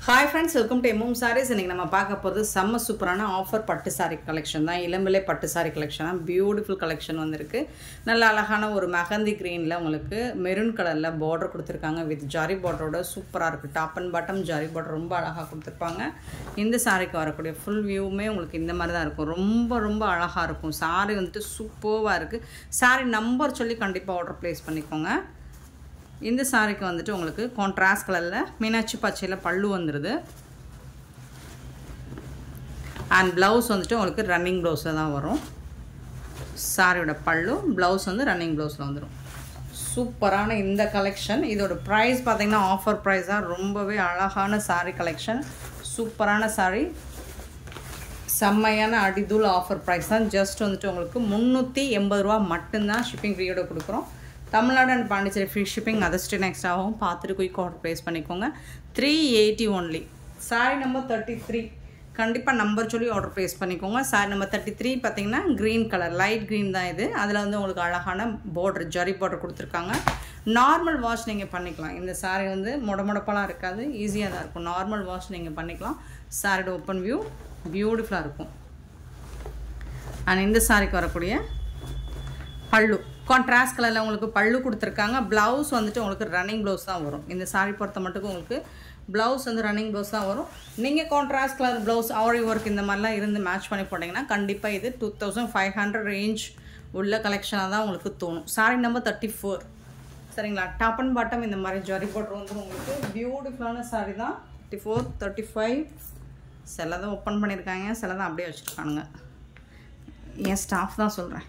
hi friends welcome to MM saris இன்றைக்கி நம்ம பார்க்க போகிறது செம்ம சூப்பரான ஆஃபர் பட்டு சாரி கலெக்ஷன் தான் இளம்பிள்ளை பட்டு சாரி கலெக்ஷன் தான் பியூட்டிஃபுல் கலெக்ஷன் வந்திருக்கு நல்ல அழகான ஒரு மெஹந்தி க்ரீனில் உங்களுக்கு மெரூன் கலரில் பார்டர் கொடுத்துருக்காங்க வித் ஜாரி பார்டரோட சூப்பராக இருக்குது top and bottom zari border ரொம்ப அழகாக கொடுத்துருப்பாங்க இந்த சாரிக்கு வரக்கூடிய ஃபுல் வியூவுமே உங்களுக்கு இந்த மாதிரி தான் இருக்கும் ரொம்ப ரொம்ப அழகாக இருக்கும் சாரி வந்துட்டு சூப்பராக இருக்குது சாரி நம்பர் சொல்லி கண்டிப்பாக ஆர்டர் ப்ளேஸ் பண்ணிக்கோங்க இந்த சாரிக்கு வந்துட்டு உங்களுக்கு கான்ட்ராஸ்ட் கலரில் மீனாட்சி பச்சையில் பல்லு வந்துடுது அண்ட் ப்ளவுஸ் வந்துட்டு உங்களுக்கு ரன்னிங் ப்ளவுஸில் தான் வரும் சாரியோட பல்லு ப்ளவுஸ் வந்து ரன்னிங் ப்ளவுஸில் வந்துடும் சூப்பரான இந்த கலெக்ஷன் இதோட ப்ரைஸ் பார்த்திங்கன்னா ஆஃபர் ப்ரைஸாக ரொம்பவே அழகான சாரி கலெக்ஷன் சூப்பரான சாரி செம்மையான அடிதூள் ஆஃபர் ப்ரைஸ் தான் ஜஸ்ட் வந்துட்டு உங்களுக்கு முந்நூற்றி எண்பது ரூபா மட்டும்தான் ஷிப்பிங் ஃப்ரீயோட கொடுக்குறோம் Tamil Nadu and Pondicherry free shipping other state next ஆகும் பார்த்துட்டு குயிக் ஆர்டர் ப்ளேஸ் பண்ணிக்கோங்க three eighty only sari number thirty three கண்டிப்பாக நம்பர் சொல்லி ஆர்டர் ப்ளேஸ் பண்ணிக்கோங்க சாரி நம்பர் தேர்ட்டி த்ரீ பார்த்தீங்கன்னா க்ரீன் கலர் லைட் க்ரீன் தான் இது அதில் வந்து உங்களுக்கு அழகான பார்டர் ஜரி பார்டர் கொடுத்துருக்காங்க நார்மல் வாஷ் நீங்கள் பண்ணிக்கலாம் இந்த சாரி வந்து முட முடப்பெல்லாம் இருக்காது ஈஸியாக தான் இருக்கும் நார்மல் வாஷ் நீங்கள் பண்ணிக்கலாம் சாரியோட ஓப்பன் வியூ பியூட்டிஃபுல்லாக இருக்கும் அண்ட் இந்த சாரிக்கு வரக்கூடிய பல்லு கான்ட்ராஸ்ட் கலரில் உங்களுக்கு பல்லு கொடுத்துருக்காங்க ப்ளவுஸ் வந்துட்டு உங்களுக்கு ரன்னிங் ப்ளவுஸ் தான் வரும் இந்த சாரி பொறுத்த மட்டும் உங்களுக்கு ப்ளவுஸ் வந்து ரன்னிங் ப்ளவுஸ் தான் வரும் நீங்கள் contrast colour blouse aari work இந்த மாதிரிலாம் இருந்து மேட்ச் பண்ணி போட்டிங்கன்னா கண்டிப்பாக இது two thousand five hundred range உள்ள கலெக்ஷனாக தான் உங்களுக்கு தோணும் சாரி நம்பர் தேர்ட்டி ஃபோர் சரிங்களா டாப் அண்ட் பாட்டம் இந்த மாதிரி ஜரி போட்டு வந்து உங்களுக்கு பியூட்டிஃபுல்லான சாரி தான் தேர்ட்டி ஃபோர் தேர்ட்டி ஃபைவ் சில தான் ஓப்பன் பண்ணியிருக்காங்க சில தான் அப்படியே வச்சுருக்கானுங்க என் ஸ்டாஃப் தான் சொல்கிறேன்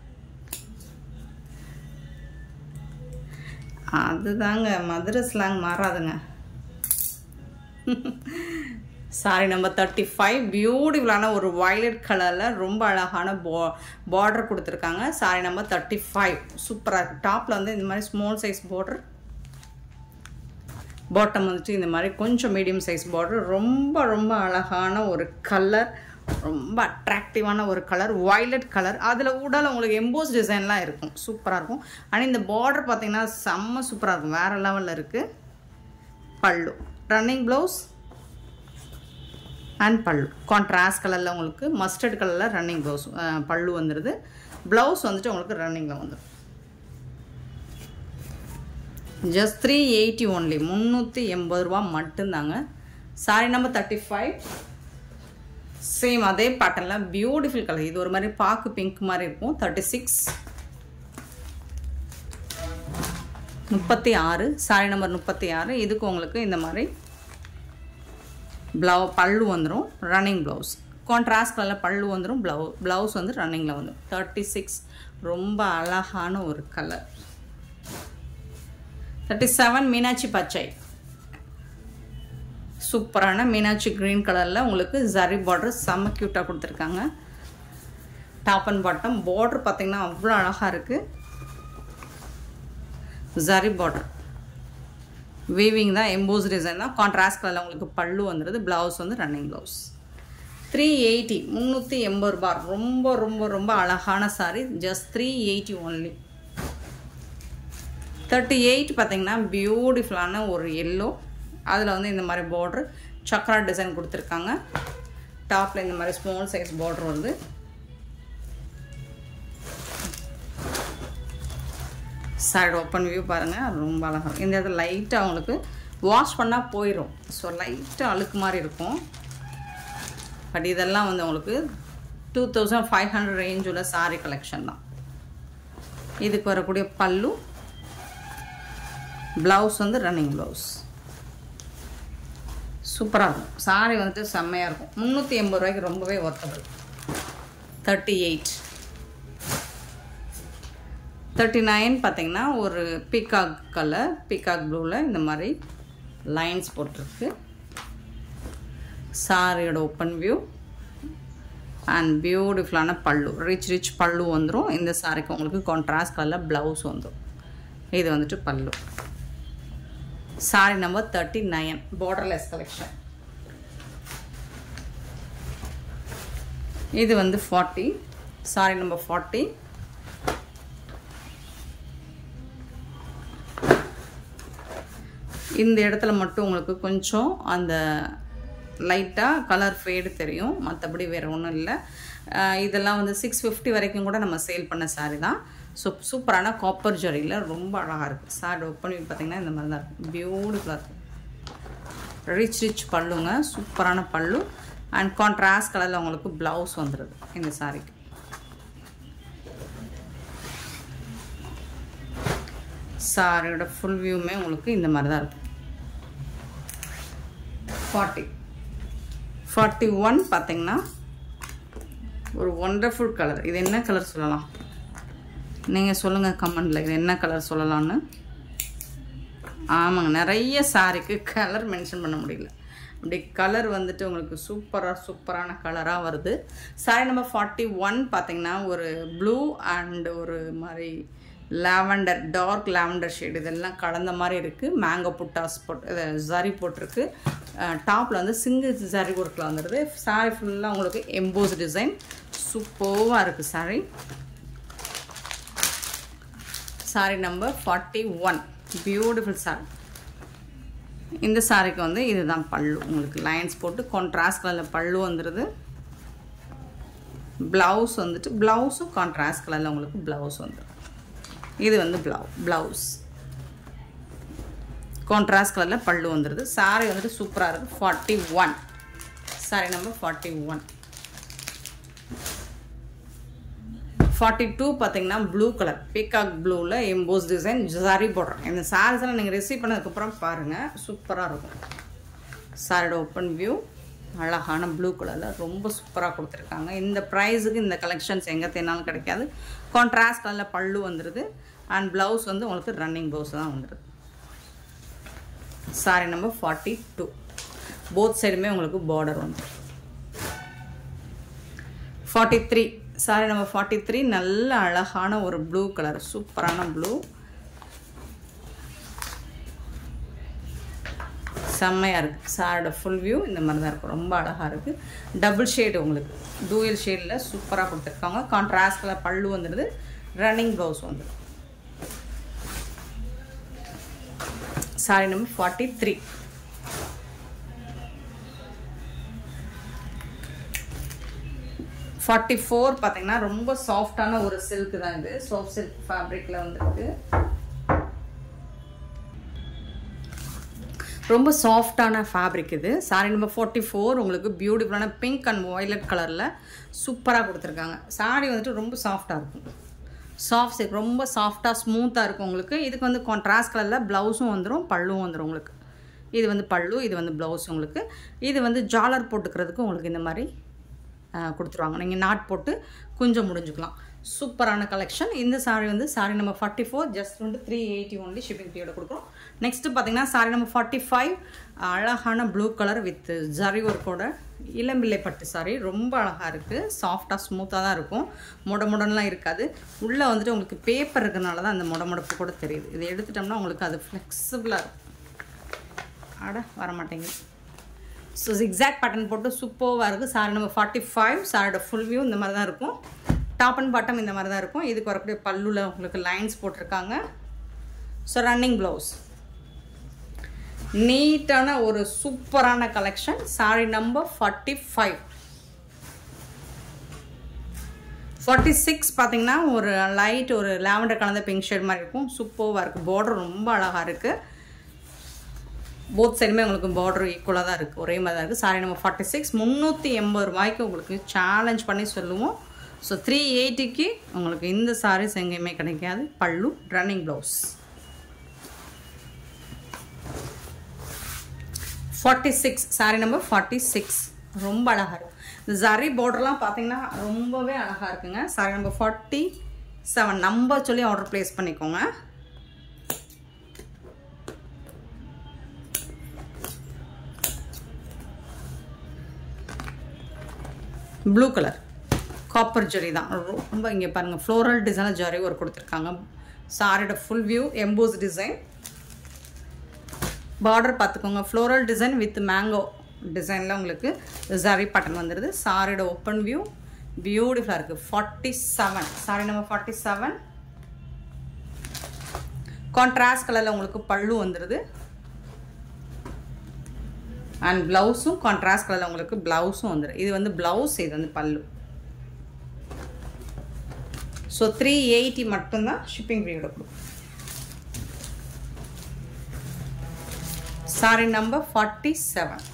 அதுதாங்க மதுரை ஸ்லாங் மாறாதுங்க சாரி நம்பர் தேர்ட்டி ஃபைவ் பியூட்டிஃபுல்லான ஒரு வயலட் கலரில் ரொம்ப அழகான பா பார்டர் கொடுத்துருக்காங்க சாரி நம்பர் தேர்ட்டி ஃபைவ் சூப்பராக இருக்குது டாப்பில் வந்து இந்த மாதிரி ஸ்மால் சைஸ் பார்டர் பாட்டம் வந்துட்டு இந்த மாதிரி கொஞ்சம் மீடியம் சைஸ் பார்டர் ரொம்ப ரொம்ப அழகான ஒரு கலர் ரொம்ப அட்ராக்டிவான ஒரு கலர் வயலட் கலர் அதில் உடல் உங்களுக்கு எம்போஸ் டிசைன்லாம் இருக்கும் சூப்பராக இருக்கும் ஆனால் இந்த பார்டர் பார்த்திங்கன்னா செம்ம சூப்பராக இருக்கும் வேறு லெவலில் இருக்குது pallu running blouse and pallu contrast கலரில் உங்களுக்கு மஸ்டர்ட் கலரில் ரன்னிங் ப்ளவுஸ் பல்லு வந்துடுது ப்ளவுஸ் வந்துட்டு உங்களுக்கு ரன்னிங்கில் வந்துடும் ஜஸ்ட் த்ரீ எயிட்டி ஒன்லி முந்நூற்றி எண்பது ரூபா மட்டும்தாங்க sari number thirty five same அதே பேட்டர்னில் பியூட்டிஃபுல் கலர் இது ஒரு மாதிரி பாக்கு பிங்க் மாதிரி இருக்கும் தேர்ட்டி சிக்ஸ் முப்பத்தி ஆறு சாரி நம்பர் முப்பத்தி ஆறு இதுக்கு உங்களுக்கு இந்த மாதிரி ப்ளவு பல்லு வந்துடும் ரன்னிங் ப்ளவுஸ் கான்ட்ராஸ்ட் கலரில் பல்லு வந்துடும் ப்ளவு ப்ளவுஸ் வந்து ரன்னிங்கில் வந்துடும் தேர்ட்டி சிக்ஸ் ரொம்ப அழகான ஒரு கலர் தேர்ட்டி செவன் மீனாட்சி பச்சை சூப்பரான மீனாட்சி க்ரீன் கலரில் உங்களுக்கு ஜரி பார்டர் செம்ம க்யூட்டாக கொடுத்துருக்காங்க டாப் அண்ட் பாட்டம் பார்டர் பார்த்திங்கன்னா அவ்வளோ அழகாக இருக்குது ஜரி பார்டர் வீவிங் தான் எம்போஸ் டிசைன் தான் கான்ட்ராஸ்ட் கலரில் உங்களுக்கு பல்லு வந்துடுது ப்ளவுஸ் வந்து ரன்னிங் ப்ளவுஸ் த்ரீ எயிட்டி முந்நூற்றி எண்பது ரூபா ரொம்ப ரொம்ப ரொம்ப அழகான sari just three eighty only thirty eight பார்த்திங்கன்னா பியூட்டிஃபுல்லான ஒரு எல்லோ அதில் வந்து இந்த மாதிரி பார்ட்ரு சக்ரா டிசைன் கொடுத்துருக்காங்க டாப்பில் இந்த மாதிரி ஸ்மால் சைஸ் பார்ட்ரு வருது சைடு ஓப்பன் வியூ பாருங்கள் ரொம்ப அழகாக இந்த இடத்துல லைட்டாக அவங்களுக்கு வாஷ் பண்ணால் போயிடும் ஸோ லைட்டாக அழுக்கு மாதிரி இருக்கும் பட் இதெல்லாம் வந்து உங்களுக்கு two thousand five hundred range sari சாரீ கலெக்ஷன் தான் இதுக்கு வரக்கூடிய பல்லு ப்ளவுஸ் வந்து ரன்னிங் ப்ளவுஸ் சூப்பராக இருக்கும் சாரி வந்துட்டு செம்மையாக இருக்கும் முந்நூற்றி எண்பது ரூபாய்க்கு ரொம்பவே worthable thirty eight thirty nine பார்த்திங்கன்னா ஒரு பீகாக் கலர் பீகாக் ப்ளூவில் இந்த மாதிரி லைன்ஸ் போட்டிருக்கு சாரியோட ஓப்பன் வியூ அண்ட் பியூட்டிஃபுல்லான பல்லு ரிச் ரிச் பல்லு வந்துடும் இந்த சாரிக்கு உங்களுக்கு கான்ட்ராஸ்ட் கலரில் ப்ளவுஸ் வந்துடும் இது வந்துட்டு pallu sari number thirty nine borderless collection இது வந்து ஃபார்ட்டி சாரி நம்பர் ஃபார்ட்டி இந்த இடத்துல மட்டும் உங்களுக்கு கொஞ்சம் அந்த லைட்டாக கலர் ஃபேடு தெரியும் மற்றபடி வேறு ஒன்றும் இல்லை அஹ் இதெல்லாம் வந்து சிக்ஸ் ஃபிஃப்டி வரைக்கும் கூட நம்ம சேல் பண்ண சாரி தான் ஸோ சூப்பரான காப்பர் ஜரியில் ரொம்ப அழகாக இருக்குது சாரி ஓப்பன் பண்ணி பார்த்தீங்கன்னா இந்த மாதிரி தான் இருக்கும் பியூட்டிஃபுல்லாக இருக்கும் ரிச் ரிச் பல்லுங்க சூப்பரான பல்லு அண்ட் கான்ட்ராஸ்ட் கலரில் உங்களுக்கு ப்ளவுஸ் வந்துடுது இந்த சாரிக்கு சாரியோட ஃபுல் வியூமே உங்களுக்கு இந்த மாதிரி தான் இருக்கும் ஃபார்ட்டி ஃபார்ட்டி ஒன் பார்த்தீங்கன்னா ஒரு ஒண்டர்ஃபுல் கலர் இது என்ன கலர் சொல்லலாம் நீங்கள் சொல்லுங்கள் கமெண்டில் இது என்ன கலர் சொல்லலாம்னு ஆமாங்க நிறைய சாரிக்கு கலர் மென்ஷன் பண்ண முடியல அப்படி கலர் வந்துட்டு உங்களுக்கு சூப்பராக சூப்பரான கலராக வருது சாரி நம்பர் ஃபார்ட்டி ஒன் பார்த்தீங்கன்னா ஒரு ப்ளூ அண்ட் ஒரு மாதிரி லாவெண்டர் டார்க் லாவெண்டர் ஷேட் இதெல்லாம் கலந்த மாதிரி இருக்குது மேங்கோ புட்டாஸ் போட்டு இது ஜரி போட்டிருக்கு டாப்பில் வந்து சிங்கிள் ஜரி ஒர்க்கில் வந்துடுது சாரி ஃபுல்லாக உங்களுக்கு எம்போஸ் டிசைன் சூப்பராக இருக்குது sari sari number forty one beautiful sari இந்த சாரிக்கு வந்து இதுதான் பல்லு உங்களுக்கு லைன்ஸ் போட்டு கான்ட்ராஸ்ட் கலரில் பல்லு வந்துடுது ப்ளவுஸ் வந்துட்டு ப்ளவுஸும் கான்ட்ராஸ்ட் கலரில் உங்களுக்கு ப்ளவுஸ் வந்துடும் இது வந்து ப்ளவு ப்ளவுஸ் கான்ட்ராஸ்ட் கலரில் பல்லு வந்துடுது சாரி வந்துட்டு சூப்பராக இருக்குது forty one sari number forty one forty two பார்த்தீங்கன்னா ப்ளூ கலர் பீகாக் ப்ளூவில் எம்போஸ் டிசைன் சாரி போடுறேன் இந்த சாரீஸ் எல்லாம் நீங்கள் ரிசீவ் பண்ணதுக்கப்புறம் பாருங்கள் சூப்பராக இருக்கும் சாரியோட ஓப்பன் வியூ அழகான ப்ளூ கலரில் ரொம்ப சூப்பராக கொடுத்துருக்காங்க இந்த ப்ரைஸுக்கு இந்த கலெக்ஷன்ஸ் எங்கே தேனாலும் கிடைக்காது கான்ட்ராஸ்ட் கலரில் பல்லு வந்துடுது அண்ட் ப்ளவுஸ் வந்து உங்களுக்கு ரன்னிங் ப்ளவுஸ் தான் வந்துடுது sari number forty two both சைடுமே உங்களுக்கு பார்டர் வந்து forty three sari number forty three நல்ல அழகான ஒரு ப்ளூ கலர் சூப்பரான ப்ளூ செம்மையாக இருக்குது சாரோட ஃபுல் வியூ இந்த மாதிரி தான் இருக்கும் ரொம்ப அழகாக இருக்குது டபுள் ஷேடு உங்களுக்கு டூயல் ஷேடில் சூப்பராக கொடுத்துருக்காங்க கான்ட்ராஸ்ட் கலர் பல்லு வந்துடுது ரன்னிங் ப்ளவுஸ் வந்துடும் sari number forty three forty four பார்த்தீங்கன்னா ரொம்ப சாஃப்டான ஒரு சில்க் தான் இது சாஃப்ட் சில்க் ஃபேப்ரிக்கில் வந்துருக்கு ரொம்ப சாஃப்டான ஃபேப்ரிக் இது சாரி நம்பர் ஃபார்ட்டி ஃபோர் உங்களுக்கு பியூட்டிஃபுல்லான பிங்க் அண்ட் வயலட் கலரில் சூப்பராக கொடுத்துருக்காங்க சாரி வந்துட்டு ரொம்ப சாஃப்டாக இருக்கும் சாஃப்ட் சில்க் ரொம்ப சாஃப்டாக ஸ்மூத்தாக இருக்கும் உங்களுக்கு இதுக்கு வந்து கான்ட்ராஸ்ட் கலரில் ப்ளவுஸும் வந்துடும் பல்லுவும் வந்துடும் உங்களுக்கு இது வந்து பல்லு இது வந்து ப்ளவுஸ் உங்களுக்கு இது வந்து ஜாலர் போட்டுக்கிறதுக்கு உங்களுக்கு இந்த மாதிரி கொடுத்துருவாங்க நீங்கள் நாட் போட்டு குஞ்சம் முடிஞ்சுக்கலாம் சூப்பரான கலெக்ஷன் இந்த சாரீ வந்து sari number forty four just வந்து த்ரீ எயிட்டி ஒன்லி ஷிப்பிங் ஃபீயோட கொடுக்குறோம் நெக்ஸ்ட்டு பார்த்தீங்கன்னா சாரீ நம்பர் ஃபார்ட்டி ஃபைவ் அழகான ப்ளூ கலர் வித் ஜரி ஒர்க்கோட இளம்பிள்ளை பட்டு சாரி ரொம்ப அழகாக இருக்குது சாஃப்டாக ஸ்மூத்தாக தான் இருக்கும் முட முடன்லாம் இருக்காது உள்ளே வந்துட்டு உங்களுக்கு பேப்பர் இருக்கிறனால தான் அந்த முட முடப்பு கூட தெரியுது இதை எடுத்துட்டோம்னா உங்களுக்கு அது ஃப்ளெக்சிபிளாக இருக்கும் அட வர மாட்டேங்குது ஸோ ஜிக்ஸாக் பட்டன் போட்டு சூப்பராக இருக்குது சாரி நம்பர் ஃபார்ட்டி ஃபைவ் சாரியோட ஃபுல் வியூ இந்த மாதிரி தான் இருக்கும் டாப் அண்ட் பாட்டம் இந்த மாதிரி தான் இருக்கும் இதுக்கு வரக்கூடிய பல்லுவில் உங்களுக்கு லைன்ஸ் போட்டிருக்காங்க ஸோ ரன்னிங் ப்ளவுஸ் நீட்டான ஒரு சூப்பரான collection sari number forty five forty six பார்த்தீங்கன்னா ஒரு லைட் ஒரு லாவெண்டர் கலந்த பிங்க் ஷேட் மாதிரி இருக்கும் சூப்பராக இருக்குது பார்டர் ரொம்ப அழகாக இருக்குது போத் சைடுமே உங்களுக்கு பார்டர் ஈக்குவலாக தான் இருக்குது ஒரே மாதிரி தான் இருக்குது சாரி நம்பர் ஃபார்ட்டி சிக்ஸ் முந்நூற்றி எண்பது ரூபாய்க்கு உங்களுக்கு சேலஞ்ச் பண்ணி சொல்லுவோம் ஸோ த்ரீ எயிட்டிக்கு உங்களுக்கு இந்த சாரீஸ் எங்கேயுமே கிடைக்காது pallu running blouse forty six sari number forty six ரொம்ப அழகாக இருக்கும் இந்த ஜரி பார்டர்லாம் பார்த்தீங்கன்னா ரொம்பவே அழகாக இருக்குங்க sari number forty seven number சொல்லி ஆர்டர் ப்ளேஸ் பண்ணிக்கோங்க ப்ளூ கலர் காப்பர் ஜரி தான் ரொம்ப இங்கே பாருங்கள் ஃப்ளோரல் டிசைனில் ஜரி ஒரு கொடுத்துருக்காங்க சாரியோட full view emboss design border பார்த்துக்கோங்க ஃப்ளோரல் டிசைன் வித் மேங்கோ டிசைனில் உங்களுக்கு ஜரி பட்டன் வந்துடுது சாரியோட ஓப்பன் வியூ பியூட்டிஃபுல்லாக இருக்குது forty seven sari number forty seven contrast கலரில் உங்களுக்கு பல்லு வந்துடுது அண்ட் ப்ளவுஸும் கான்ட்ராஸ்ட் கலரில் உங்களுக்கு ப்ளவுஸும் வந்துடும் இது வந்து ப்ளவுஸ் இது வந்து பல்லு ஸோ த்ரீ எயிட்டி மட்டும்தான் ஷிப்பிங் ஃப்ரீயோட கொடுக்கும் sari number forty seven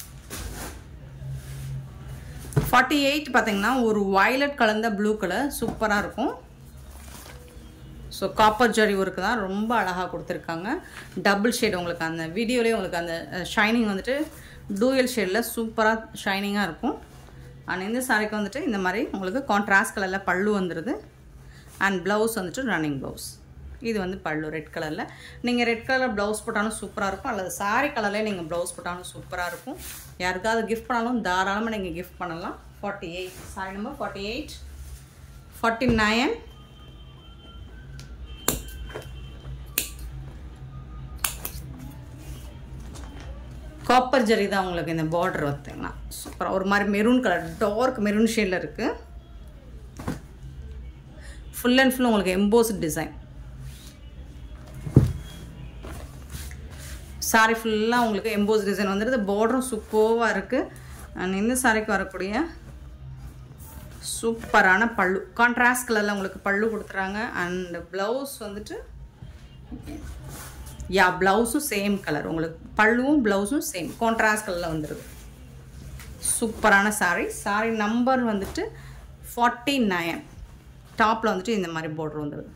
forty eight பார்த்தீங்கன்னா ஒரு வயலட் கலந்த ப்ளூ கலர் சூப்பராக இருக்கும் ஸோ காப்பர் ஜரி ஒர்க்கு தான் ரொம்ப அழகாக கொடுத்துருக்காங்க டபுள் ஷேட் உங்களுக்கு அந்த வீடியோலேயே உங்களுக்கு அந்த ஷைனிங் வந்துட்டு டூயல் ஷேடில் சூப்பராக ஷைனிங்காக இருக்கும் அண்ட் இந்த சாரிக்கு வந்துட்டு இந்த மாதிரி உங்களுக்கு கான்ட்ராஸ்ட் கலரில் பல்லு வந்துடுது அண்ட் ப்ளவுஸ் வந்துட்டு ரன்னிங் ப்ளவுஸ் இது வந்து பல்லு ரெட் கலரில் நீங்கள் ரெட் கலரில் ப்ளவுஸ் போட்டாலும் சூப்பராக இருக்கும் அல்லது சாரி கலர்லேயே நீங்கள் ப்ளவுஸ் போட்டாலும் சூப்பராக இருக்கும் யாருக்காவது கிஃப்ட் பண்ணாலும் தாராளமாக நீங்கள் கிஃப்ட் பண்ணலாம் forty eight sari number forty eight forty nine copper zari தான் உங்களுக்கு இந்த பார்டர் பார்த்தீங்கன்னா சூப்பராக ஒரு மாதிரி மெரூன் கலர் டார்க் மெரூன் ஷேடில் இருக்குது ஃபுல் அண்ட் ஃபுல் உங்களுக்கு எம்போஸ்ட் டிசைன் சாரி ஃபுல்லாக உங்களுக்கு எம்போஸ் டிசைன் வந்துடுது பார்டரும் சூப்பராக இருக்குது அண்ட் இந்த சாரிக்கு வரக்கூடிய சூப்பரான பல்லு கான்ட்ராஸ்ட் கலரில் உங்களுக்கு பல்லு கொடுத்துறாங்க அண்ட் ப்ளவுஸ் வந்துட்டு யா ப்ளவுஸும் சேம் கலர் உங்களுக்கு பல்லுவும் ப்ளவுஸும் சேம் கான்ட்ராஸ்ட் கலரில் வந்துடுது சூப்பரான சாரீ சாரீ நம்பர் வந்துட்டு ஃபார்ட்டி நைன் டாப்பில் வந்துட்டு இந்த மாதிரி பார்டர் வந்துடுது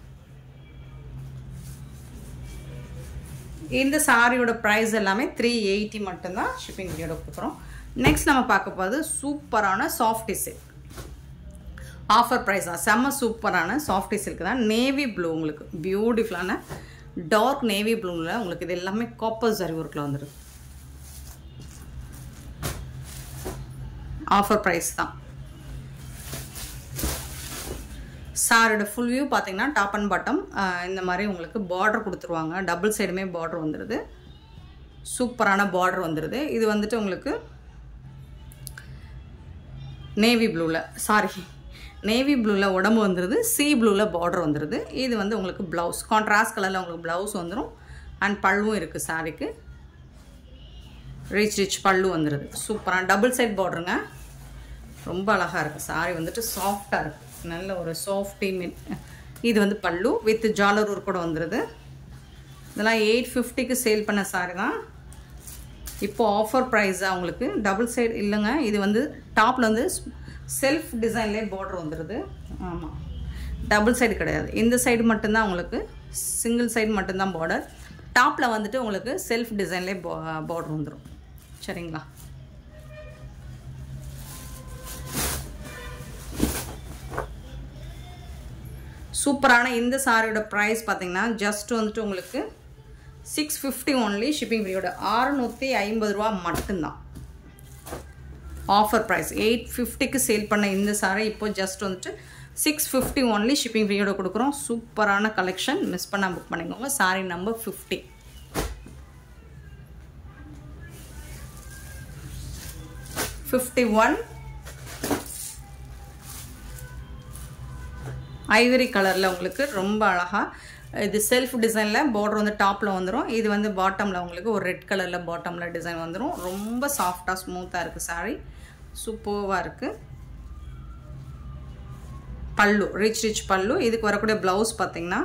இந்த சாரியோட ப்ரைஸ் எல்லாமே த்ரீ எயிட்டி மட்டும்தான் ஷிப்பிங் ஃப்ரீயோட கொடுக்குறோம் நெக்ஸ்ட் நம்ம பார்க்க போகிறது சூப்பரான சாஃப்டி சில்க் ஆஃபர் ப்ரைஸ் தான் செம்ம சூப்பரான சாஃப்டி சில்க் தான் நேவி ப்ளூ உங்களுக்கு பியூட்டிஃபுல்லான டார்க் நேவி ப்ளூவில் உங்களுக்கு இது எல்லாமே காப்பர் ஜரி ஒர்க்கில் வந்துடுது ஆஃபர் ப்ரைஸ் தான் சாரோட ஃபுல் வியூ பார்த்தீங்கன்னா டாப் அண்ட் பாட்டம் இந்த மாதிரி உங்களுக்கு பார்டர் கொடுத்துருவாங்க டபுள் சைடுமே பார்டர் வந்துடுது சூப்பரான பார்டர் வந்துடுது இது வந்துட்டு உங்களுக்கு நேவி ப்ளூவில் சாரி நேவி ப்ளூவில் உடம்பு வந்துடுது சி ப்ளூவில் பார்டர் வந்துடுது இது வந்து உங்களுக்கு ப்ளவுஸ் கான்ட்ராஸ்ட் கலரில் உங்களுக்கு ப்ளவுஸ் வந்துடும் அண்ட் பல்லுவும் இருக்குது சாரிக்கு ரிச் ரிச் பல்லு வந்துடுது சூப்பராக டபுள் சைட் பார்டருங்க ரொம்ப அழகாக இருக்குது சாரி வந்துட்டு சாஃப்டாக இருக்குது நல்ல ஒரு சாஃப்டி மிட் இது வந்து பல்லு வித் ஜாலரூர் கூட வந்துடுது இதெல்லாம் எயிட் ஃபிஃப்டிக்கு சேல் பண்ண சாரி தான் இப்போது ஆஃபர் ப்ரைஸாக உங்களுக்கு டபுள் சைடு இல்லைங்க இது வந்து டாப்பில் வந்து செல்ஃப் டிசைன்லேயே பார்டர் வந்துடுது ஆமாம் டபுள் சைடு கிடையாது இந்த சைடு மட்டும்தான் உங்களுக்கு சிங்கிள் சைடு மட்டும்தான் பார்டர் டாப்பில் வந்துட்டு உங்களுக்கு செல்ஃப் டிசைன்லேயே பார்டர் வந்துடும் சரிங்களா சூப்பரான இந்த சாரியோட ப்ரைஸ் பார்த்தீங்கன்னா ஜஸ்ட் வந்துட்டு உங்களுக்கு சிக்ஸ் ஃபிஃப்டி ஒன்லி ஷிப்பிங் ஃப்ரீயோட அறுநூற்றி ஐம்பது ரூபா மட்டும்தான் ஆஃபர் ப்ரைஸ் எயிட் ஃபிஃப்டிக்கு சேல் பண்ண இந்த சாரி இப்போ ஜஸ்ட் வந்துட்டு சிக்ஸ் ஃபிஃப்டி ஒன்லி ஷிப்பிங் ஃப்ரீயோட கொடுக்குறோம் சூப்பரான கலெக்ஷன் மிஸ் பண்ணால் புக் பண்ணிக்கோங்க sari number fifty fifty one ivory கலரில் உங்களுக்கு ரொம்ப அழகாக இது செல்ஃப் டிசைனில் பார்டர் வந்து டாப்பில் வந்துடும் இது வந்து பாட்டமில் உங்களுக்கு ஒரு ரெட் கலரில் பாட்டமில் டிசைன் வந்துடும் ரொம்ப சாஃப்டாக ஸ்மூத்தாக இருக்குது சாரீ சூப்பர்வாக இருக்குது பல்லு ரிச் ரிச் பல்லு இதுக்கு வரக்கூடிய ப்ளவுஸ் பார்த்தீங்கன்னா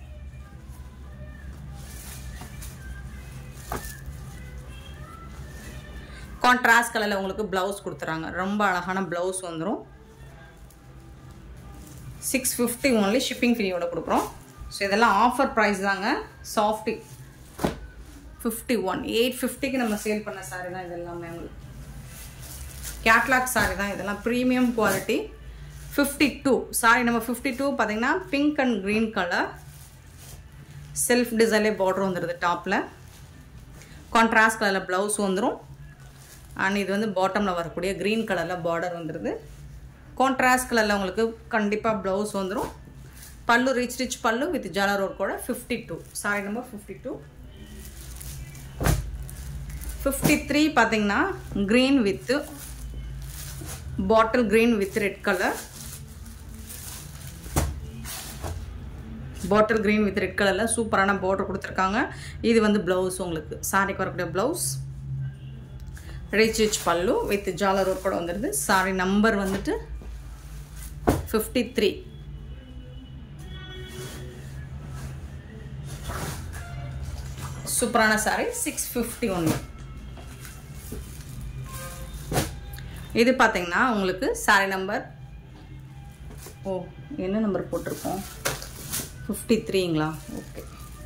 கான்ட்ராஸ்ட் கலரில் உங்களுக்கு ப்ளவுஸ் கொடுத்துறாங்க ரொம்ப அழகான ப்ளவுஸ் வந்துடும் சிக்ஸ் ஃபிஃப்டி ஒன்லி ஷிப்பிங் ஃப்ரீயோட கொடுக்குறோம் ஸோ இதெல்லாம் ஆஃபர் ப்ரைஸ் தாங்க சாஃப்டி ஃபிஃப்டி ஒன் எயிட் ஃபிஃப்டிக்கு நம்ம சேல் பண்ண சாரி தான் இது எல்லாமே உங்களுக்கு கேட்லாக் சாரி தான் இதெல்லாம் premium quality fifty two sari நம்ம ஃபிஃப்டி டூ பார்த்தீங்கன்னா pink and green colour self டிசைன்லே பார்டர் வந்துடுது டாப்பில் கான்ட்ராஸ்ட் கலரில் ப்ளவுஸ் வந்துடும் அண்ட் இது வந்து பாட்டமில் வரக்கூடிய க்ரீன் கலரில் பார்டர் வந்துடுது கான்ட்ராஸ்ட் கலரில் உங்களுக்கு கண்டிப்பாக ப்ளவுஸ் வந்துடும் pallu rich rich pallu with ஜாலர் ஒர்க் கூட fifty two sari number fifty two fifty three பார்த்தீங்கன்னா green with bottle green with red colour bottle green with red கலரில் சூப்பரான பார்டர் கொடுத்துருக்காங்க இது வந்து ப்ளவுஸ் உங்களுக்கு சாரிக்கு வரக்கூடிய blouse rich rich pallu with ஜாலர் ஒர்க் கூட வந்துடுது சாரி நம்பர் வந்துட்டு ஃபிஃப்டி த்ரீ சூப்பரான சாரி சிக்ஸ் ஃபிஃப்டி ஒன்று இது பார்த்தீங்கன்னா உங்களுக்கு சாரி நம்பர் ஓ என்ன நம்பர் போட்டிருக்கோம் ஃபிஃப்டி த்ரீங்களா ஓகே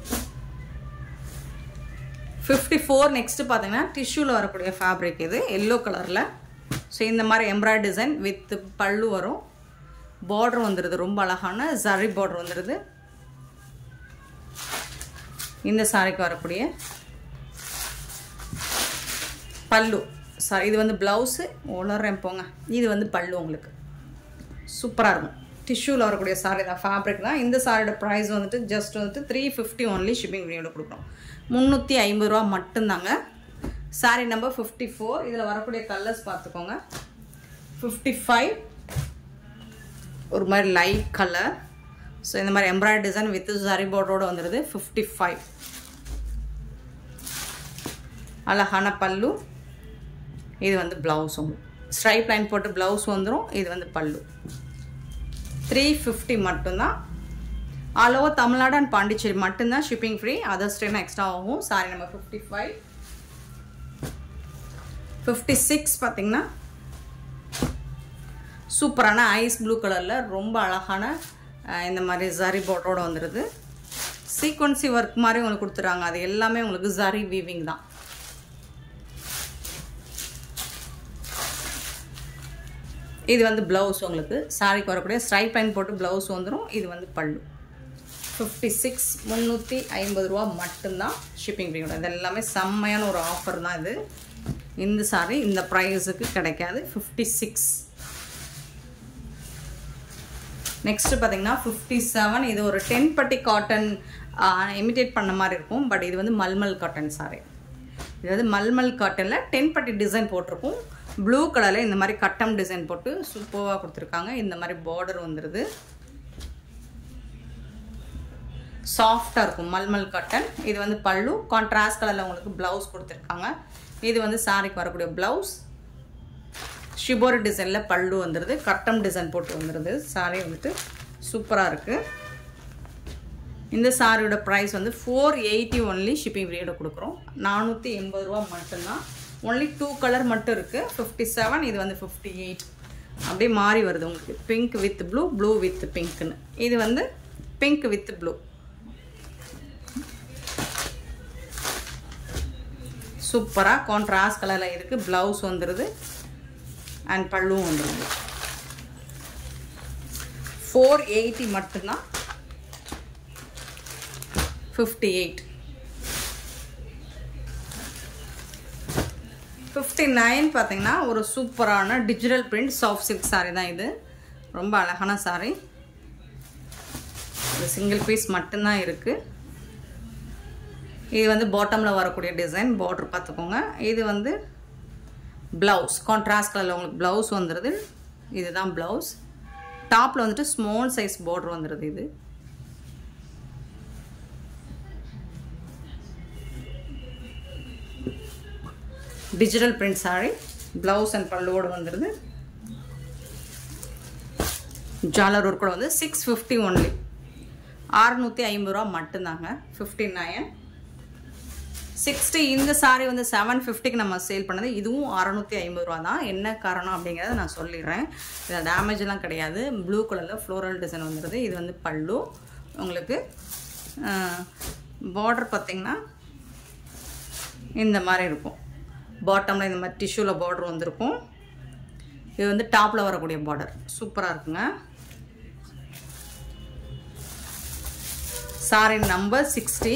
ஃபிஃப்டி ஃபோர் நெக்ஸ்ட்டு பார்த்தீங்கன்னா டிஷ்யூவில் வரக்கூடிய ஃபேப்ரிக் இது எல்லோ கலரில் ஸோ இந்த மாதிரி எம்ப்ராய்ட் டிசைன் வித் பல்லு வரும் பார்டர் வந்துடுது ரொம்ப அழகான ஜரி பார்டர் வந்துடுது இந்த சாரிக்கு வரக்கூடிய பல்லு சாரி இது வந்து ப்ளவுஸு உளறேன் போங்க இது வந்து பல்லு உங்களுக்கு சூப்பராக இருக்கும் டிஷ்யூவில் வரக்கூடிய சாரி தான் ஃபேப்ரிக் தான் இந்த சாரியோட ப்ரைஸ் வந்துட்டு ஜஸ்ட் வந்துட்டு த்ரீ ஃபிஃப்டி ஒன்லி ஷிப்பிங் ஃப்ரீயோட கொடுக்குறோம் முந்நூற்றி ஐம்பது ரூபா மட்டும்தாங்க சாரி நம்பர் ஃபிஃப்டி ஃபோர் இதில் வரக்கூடிய கலர்ஸ் பார்த்துக்கோங்க ஃபிஃப்டி ஃபைவ் ஒரு மாதிரி லைட் கலர் ஸோ இந்த மாதிரி எம்ப்ராய்டரி டிசைன் வித் சாரி பார்டரோடு வந்துடுது ஃபிஃப்டி ஃபைவ் அழகான பல்லு இது வந்து ப்ளவுஸ் உங்களுக்கு ஸ்ட்ரைப் லைன் போட்டு ப்ளவுஸ் வந்துடும் இது வந்து பல்லு த்ரீ ஃபிஃப்டி மட்டும்தான் all over Tamil Nadu and Pondicherry மட்டும்தான் ஷிப்பிங் ஃப்ரீ அதர் ஸ்டேனா எக்ஸ்ட்ரா ஆகும் sari number fifty five fifty six பார்த்தீங்கன்னா சூப்பரான ஐஸ் ப்ளூ கலரில் ரொம்ப அழகான இந்த மாதிரி ஜரி போட்டோடு வந்துடுது சீக்வன்சி ஒர்க் மாதிரி உங்களுக்கு கொடுத்துறாங்க அது எல்லாமே உங்களுக்கு ஜரி வீவிங் தான் இது வந்து ப்ளவுஸ் உங்களுக்கு சாரிக்கு வரக்கூடிய ஸ்ட்ரைப் லைன் போட்டு ப்ளவுஸ் வந்துடும் இது வந்து பல்லு ஃபிஃப்டி சிக்ஸ் முந்நூற்றி ஐம்பது ரூபா மட்டும்தான் ஷிப்பிங் ஃப்ரீயோட இது எல்லாமே செம்மையான ஒரு ஆஃபர் தான் இது இந்த சாரி இந்த ப்ரைஸுக்கு கிடைக்காது ஃபிஃப்டி சிக்ஸ் நெக்ஸ்ட்டு பார்த்தீங்கன்னா ஃபிஃப்டி செவன் இது ஒரு டென் பட்டி காட்டன் இமிட்டேட் பண்ண மாதிரி இருக்கும் பட் இது வந்து மல்மல் காட்டன் சாரி இது வந்து மல்மல் காட்டனில் டென் பட்டி டிசைன் போட்டிருக்கும் ப்ளூ கலரில் இந்த மாதிரி கட்டம் டிசைன் போட்டு சூப்பராக கொடுத்துருக்காங்க இந்த மாதிரி பார்டர் வந்துடுது சாஃப்டாக இருக்கும் மல்மல் காட்டன் இது வந்து பல்லு கான்ட்ராஸ்ட் கலரில் உங்களுக்கு ப்ளவுஸ் கொடுத்துருக்காங்க இது வந்து சாரிக்கு வரக்கூடிய ப்ளவுஸ் ஷிபோரி டிசைனில் பல்லு வந்துடுது கட்டம் டிசைன் போட்டு வந்துடுது சாரி வந்துட்டு சூப்பராக இருக்குது இந்த சாரியோட ப்ரைஸ் வந்து ஃபோர் எயிட்டி ஒன்லி ஷிப்பிங் ஃப்ரீயோட கொடுக்குறோம் நானூற்றி எண்பது ரூபா மட்டும்தான் ஒன்லி டூ கலர் மட்டும் இருக்குது ஃபிஃப்டி செவன் இது வந்து ஃபிஃப்டி எயிட் அப்படியே மாறி வருது உங்களுக்கு pink with blue blue with பிங்க்னு இது வந்து பிங்க் வித் ப்ளூ சூப்பராக கான்ட்ராஸ்ட் கலரில் இருக்குது ப்ளவுஸ் வந்துடுது அண்ட் பல்லுவும் வந்துடுது ஃபோர் எயிட்டி மட்டும்தான் ஃபிஃப்டி எயிட் ஃபிஃப்டி நைன் பார்த்தீங்கன்னா ஒரு சூப்பரான digital print soft silk sari தான் இது ரொம்ப அழகான சாரீ இது சிங்கிள் பீஸ் மட்டும்தான் இருக்குது இது வந்து பாட்டமில் வரக்கூடிய டிசைன் பார்டர் பார்த்துக்கோங்க இது வந்து ப்ளவுஸ் கான்ட்ராஸ்ட் கலரில் உங்களுக்கு ப்ளவுஸ் வந்துடுது இதுதான் ப்ளவுஸ் டாப்பில் வந்துட்டு ஸ்மால் சைஸ் பார்டர் வந்துடுது இது digital print sari blouse and பல்லுவோடு வந்துடுது ஜாலர் ஒர்க் கூட வந்து சிக்ஸ் ஃபிஃப்டி ஒன்லி அறுநூற்றி ஐம்பது ரூபா மட்டும்தாங்க ஃபிஃப்டி நைன் சிக்ஸ்டி இந்த சாரி வந்து செவன் ஃபிஃப்டிக்கு நம்ம சேல் பண்ணது இதுவும் அறநூற்றி ஐம்பது ரூபா தான் என்ன காரணம் அப்படிங்கிறத நான் சொல்லிடுறேன் இதில் டேமேஜ்லாம் கிடையாது ப்ளூ கலரில் ஃப்ளோரல் டிசைன் வந்துடுது இது வந்து பல்லு உங்களுக்கு பார்டர் பார்த்திங்கன்னா இந்த மாதிரி இருக்கும் பாட்டமில் இந்த மாதிரி டிஷ்யூவில் பார்டர் வந்திருக்கும் இது வந்து டாப்பில் வரக்கூடிய பார்டர் சூப்பராக இருக்குங்க சாரி நம்பர் சிக்ஸ்டி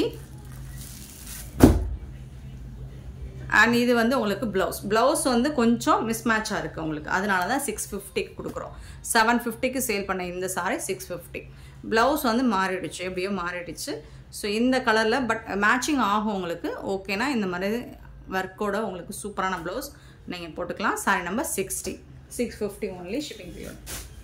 அண்ட் இது வந்து உங்களுக்கு ப்ளவுஸ் ப்ளவுஸ் வந்து கொஞ்சம் மிஸ்மேட்சாக இருக்குது உங்களுக்கு அதனால தான் சிக்ஸ் ஃபிஃப்டிக்கு கொடுக்குறோம் செவன் ஃபிஃப்டிக்கு சேல் பண்ண இந்த சாரி சிக்ஸ் ஃபிஃப்டி ப்ளவுஸ் வந்து மாறிடுச்சு எப்படியோ மாறிடுச்சு ஸோ இந்த கலரில் பட் மேட்சிங் ஆகும் உங்களுக்கு ஓகேனா இந்த மாதிரி ஒர்க்கோட உங்களுக்கு சூப்பரான ப்ளவுஸ் நீங்கள் போட்டுக்கலாம் sari number sixty six fifty only shipping period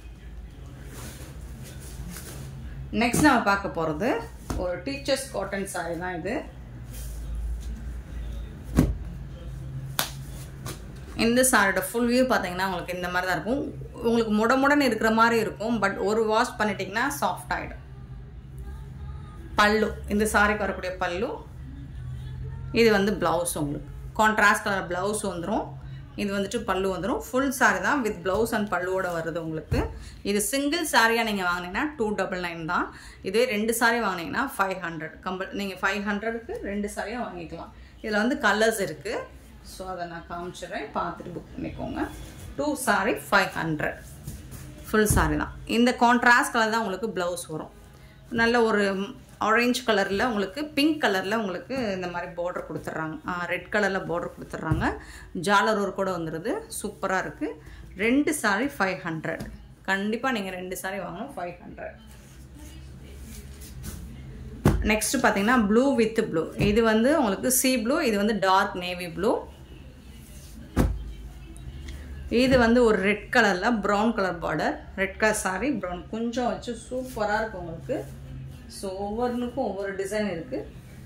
next நம்ம பார்க்க போகிறது ஒரு டீச்சர்ஸ் காட்டன் சாரி தான் இது இந்த சாரியோட ஃபுல் வியூ பார்த்தீங்கன்னா உங்களுக்கு இந்த மாதிரி தான் இருக்கும் உங்களுக்கு முட முடன்னு இருக்கிற மாதிரி இருக்கும் பட் ஒரு வாஷ் பண்ணிட்டீங்கன்னா சாஃப்ட் ஆகிடும் பல்லு இந்த சாரிக்கு வரக்கூடிய பல்லு இது வந்து ப்ளவுஸ் உங்களுக்கு கான்ட்ராஸ்ட் கலர் ப்ளவுஸ் வந்துடும் இது வந்துட்டு பல்லு வந்துடும் ஃபுல் சாரி தான் வித் ப்ளவுஸ் அண்ட் பல்லுவோட வருது உங்களுக்கு இது சிங்கிள் சாரியாக நீங்கள் வாங்கினீங்கன்னா டூ டபுள் நைன் தான் இதே ரெண்டு சாரி வாங்கினீங்கன்னா ஃபைவ் ஹண்ட்ரட் கம்பல் நீங்கள் ஃபைவ் ஹண்ட்ரடுக்கு ரெண்டு சாரியாக வாங்கிக்கலாம் இதில் வந்து கலர்ஸ் இருக்குது ஸோ அதை நான் காமிச்சிடுறேன் பார்த்துட்டு புக் பண்ணிக்கோங்க two sari five hundred full sari தான் இந்த கான்ட்ராஸ்ட் கலர் தான் உங்களுக்கு ப்ளவுஸ் வரும் நல்ல ஒரு ஆரஞ்சு கலரில் உங்களுக்கு பிங்க் கலரில் உங்களுக்கு இந்த மாதிரி பார்டர் கொடுத்துட்றாங்க ரெட் கலரில் பார்டர் கொடுத்துட்றாங்க ஜாலரூர் கூட வந்துடுது சூப்பராக இருக்குது ரெண்டு சாரி ஃபைவ் ஹண்ட்ரட் கண்டிப்பாக நீங்கள் ரெண்டு சாரி வாங்கணும் ஃபைவ் ஹண்ட்ரட் நெக்ஸ்ட் பார்த்தீங்கன்னா ப்ளூ வித் ப்ளூ இது வந்து உங்களுக்கு சி ப்ளூ இது வந்து டார்க் நேவி ப்ளூ இது வந்து ஒரு ரெட் கலரில் brown colour border red colour sari brown கொஞ்சம் வச்சு சூப்பராக இருக்கும் உங்களுக்கு ஸோ ஒவ்வொன்றுக்கும் ஒவ்வொரு டிசைன் இருக்குது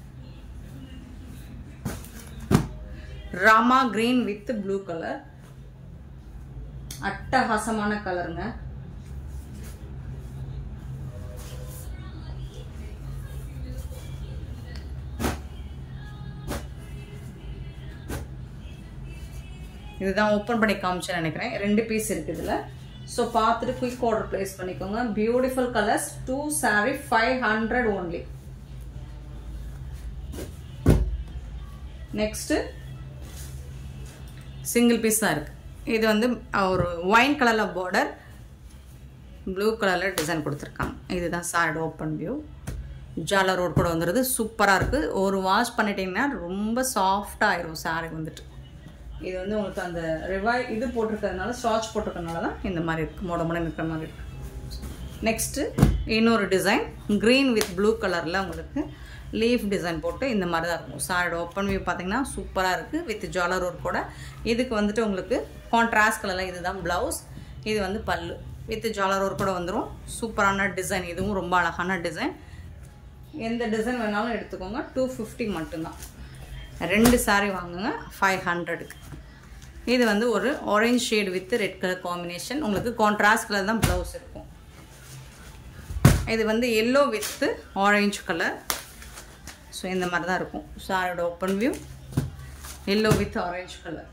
Rama green with blue colour அட்டகாசமான கலருங்க இதுதான் ஓப்பன் பண்ணி காமிச்சேன் நினைக்கிறேன் ரெண்டு பீஸ் இருக்குது இதில் ஸோ பார்த்துட்டு குயிக் ஆர்டர் ப்ளேஸ் பண்ணிக்கோங்க beautiful colours two sari five hundred only next single piece தான் இருக்குது இது வந்து ஒரு ஒயின் கலரில் பார்டர் ப்ளூ கலரில் டிசைன் கொடுத்துருக்காங்க இதுதான் சாரியோட ஓப்பன் வியூ ஜாலா ரோட் கூட வந்துடுது சூப்பராக இருக்குது ஒரு வாஷ் பண்ணிட்டீங்கன்னா ரொம்ப சாஃப்டாக ஆயிரும் சாரி வந்துட்டு இது வந்து உங்களுக்கு அந்த ரிவாய் இது போட்டிருக்கிறதுனால ஸ்டாச் போட்டிருக்கறனால தான் இந்த மாதிரி இருக்குது மோட மோட இருக்கிற மாதிரி இருக்குது நெக்ஸ்ட்டு இன்னொரு டிசைன் க்ரீன் வித் ப்ளூ கலரில் உங்களுக்கு லீஃப் டிசைன் போட்டு இந்த மாதிரி தான் இருக்கும் சாரியோட ஓப்பன் வியூ பார்த்தீங்கன்னா சூப்பராக இருக்குது வித் ஜுவல்லர் ஒர்க் கூட இதுக்கு வந்துட்டு உங்களுக்கு கான்ட்ராஸ்ட் கலரில் இதுதான் ப்ளவுஸ் இது வந்து பல்லு வித் ஜுவல்லர் ஒர்க் கூட வந்துடும் சூப்பரான டிசைன் இதுவும் ரொம்ப அழகான டிசைன் எந்த டிசைன் வேணாலும் எடுத்துக்கோங்க டூ ஃபிஃப்டி மட்டும்தான் ரெண்டு சாரீ வாங்குங்க ஃபைவ் ஹண்ட்ரடுக்கு இது வந்து ஒரு orange shade with red colour combination உங்களுக்கு கான்ட்ராஸ்ட் கலர் தான் ப்ளவுஸ் இருக்கும் இது வந்து yellow with orange colour so இந்த மாதிரி தான் இருக்கும் சாரியோட open view yellow with orange colour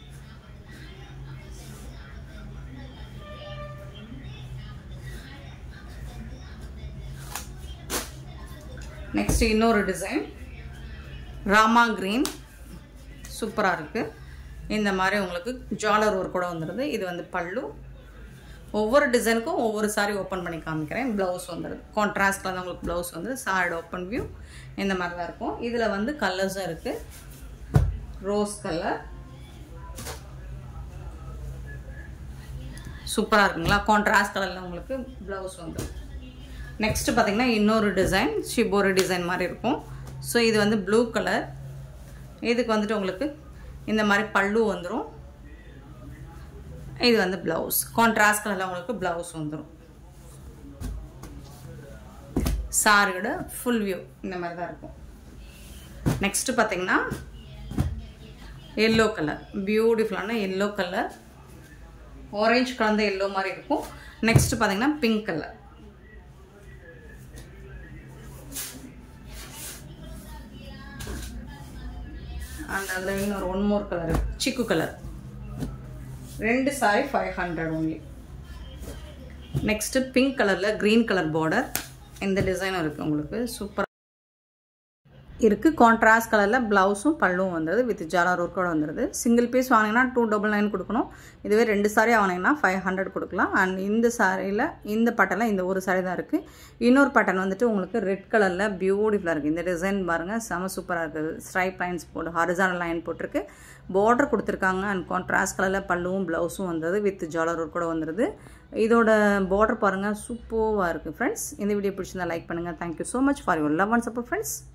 next இன்னொரு டிசைன் ராமா க்ரீன் சூப்பராக இருக்குது இந்த மாதிரி உங்களுக்கு ஜாலர் ஒர்க் கூட வந்துடுது இது வந்து பல்லு ஒவ்வொரு டிசைனுக்கும் ஒவ்வொரு சாரி ஓப்பன் பண்ணி காமிக்கிறேன் ப்ளவுஸ் வந்துடுது கான்ட்ராஸ்டில் தான் உங்களுக்கு ப்ளவுஸ் வந்து சாரியோட ஓப்பன் வியூ இந்த மாதிரி தான் இருக்கும் இதில் வந்து கலர்ஸும் இருக்குது ரோஸ் கலர் சூப்பராக இருக்குங்களா கான்ட்ராஸ்ட் கலரில் உங்களுக்கு ப்ளவுஸ் வந்துடும் நெக்ஸ்ட்டு பார்த்தீங்கன்னா இன்னொரு டிசைன் ஷிபோரி டிசைன் மாதிரி இருக்கும் ஸோ இது வந்து ப்ளூ கலர் இதுக்கு வந்துட்டு உங்களுக்கு இந்த மாதிரி பல்லு வந்துடும் இது வந்து ப்ளவுஸ் கான்ட்ராஸ்ட் கலரில் உங்களுக்கு ப்ளவுஸ் வந்துடும் சாரியோட ஃபுல் வியூ இந்த மாதிரி தான் இருக்கும் நெக்ஸ்ட்டு பார்த்தீங்கன்னா எல்லோ கலர் பியூட்டிஃபுல்லான எல்லோ கலர் ஆரஞ்சு கலந்த எல்லோ மாதிரி இருக்கும் நெக்ஸ்ட்டு பார்த்தீங்கன்னா பிங்க் கலர் அண்ட் அதில் இன்னொரு ஒன் மோர் கலர் சிக்கு கலர் ரெண்டு sari five hundred only next pink கலரில் க்ரீன் கலர் பார்டர் இந்த டிசைனும் இருக்குது உங்களுக்கு சூப்பராக இருக்குது கான்ட்ராஸ்ட் கலரில் ப்ளவுஸும் பல்லும் வந்துடுது வித் ஜாலர் ஒர்க்கோட வந்துடுது சிங்கிள் பீஸ் வாங்கினீங்கன்னா டூ டபுள் நைன் கொடுக்கணும் இதுவே ரெண்டு சாரி வாங்கினீங்கன்னா ஃபைவ் ஹண்ட்ரட் கொடுக்கலாம் அண்ட் இந்த சாரியில் இந்த பட்டனில் இந்த ஒரு சாரி தான் இருக்குது இன்னொரு பட்டன் வந்துட்டு உங்களுக்கு ரெட் கலரில் பியூட்டிஃபுல்லாக இருக்குது இந்த டிசைன் பாருங்கள் செம சூப்பராக இருக்குது ஸ்ட்ரைப் லைன்ஸ் போட்டு ஹாரிசானல் லைன் போட்டிருக்கு பார்டர் கொடுத்துருக்காங்க அண்ட் கான்ட்ராஸ்ட் கலரில் பல்லுவும் ப்ளவுஸும் வந்தது வித் ஜாலர் ஒர்க் கூட வந்துடுது இதோட பார்டர் பாருங்கள் சூப்பராக இருக்குது ஃப்ரெண்ட்ஸ் இந்த வீடியோ பிடிச்சிருந்தா லைக் பண்ணுங்கள் thank you so much for your love and support friends